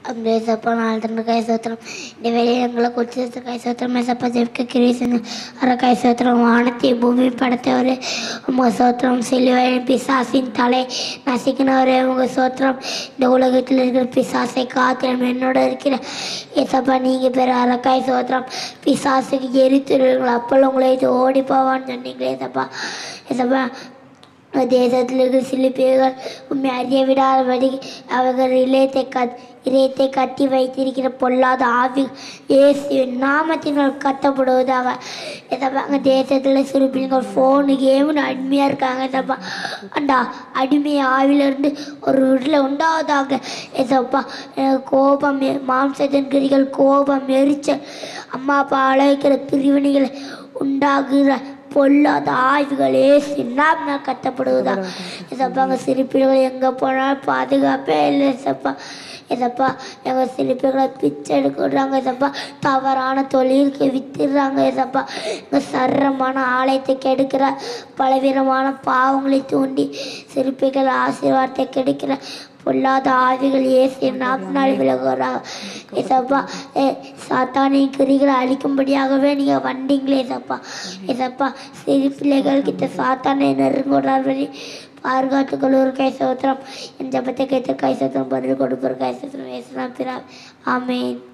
அந்த ஏசப்பா நாலு தண்டு கை சோத்திரம் இந்த வேலையை எங்களை குறித்து கை சோத்திரம் ஏசப்பா ஜெபிக்க கிரீசன் அற கை சோத்திரம் வானத்தை பூமி படைத்தவரே உங்க சோத்திரம் சிலுவை பிசாசின் தலை நசிக்கினவரே உங்க சோத்திரம் இந்த உலகத்தில் இருக்கிற பிசாசை காத்திரம் என்னோட இருக்கிற ஏசப்பா நீங்க பேர் அரக்காய் சோத்திரம் பிசாசுக்கு எரித்துருவீங்களா அப்போ உங்களை இது ஓடி போவான்னு சொன்னீங்களே ஏசப்பா ஏசப்பா தேசத்தில் இருக்கிற சில பேர்கள் உண்மை அறிய விடாதபடி அவர்கள் இளையத்தை கத் இதயத்தை கட்டி வைத்திருக்கிற பொல்லாத ஆவி இயேசுவின் நாமத்தினால் கத்தப்படுவதாக எதப்பா அங்கே தேசத்தில் சிறு பிள்ளைங்கள் ஃபோனு கேம்னு அடிமையாக இருக்காங்க எதப்பா அண்டா அடிமை ஆவிலிருந்து ஒரு வீட்டில் உண்டாவதாக எதப்பா எனக்கு கோபம் எ- மாம்சத்தின் கிரிகள் கோபம் எரிச்சல் அம்மா அப்பா அழைக்கிற பிரிவினைகள் உண்டாகுகிற பொல்லாத ஆய்வுகளே சின்னாப்னா கத்தப்படுவதா இதப்பா எங்கள் சிரிப்பிள்ளைகள் எங்கே போனாலும் பாதுகாப்பே இல்லை இதப்பா இதப்பா எங்கள் சிரிப்புகளை பிச்சை எடுக்கிறாங்க இதப்பா தவறான தொழிலுக்கு வித்துடுறாங்க இதப்பா எங்கள் சரமான ஆலயத்தை கெடுக்கிற பலவிதமான பாவங்களை தூண்டி சிரிப்புகள் ஆசீர்வாதத்தை கெடுக்கிற பொல்லாத ஆவிகள் ஏசி நாள் விலகுறாங்க இதப்பா ஏ சாத்தானின் கிரிகளை அழிக்கும்படியாகவே நீங்கள் வந்தீங்களே இதப்பா இதப்பா சிறு பிள்ளைகள் கிட்ட சாத்தானை நெருங்குறார்கள் பாதுகாத்துக்கள் ஒரு கை சோத்திரம் என் ஜபத்தை கைத்த கை சோத்திரம் பதில் கொடுப்போர் கை சோத்திரம் ஏசுனா பிறா ஆமேன்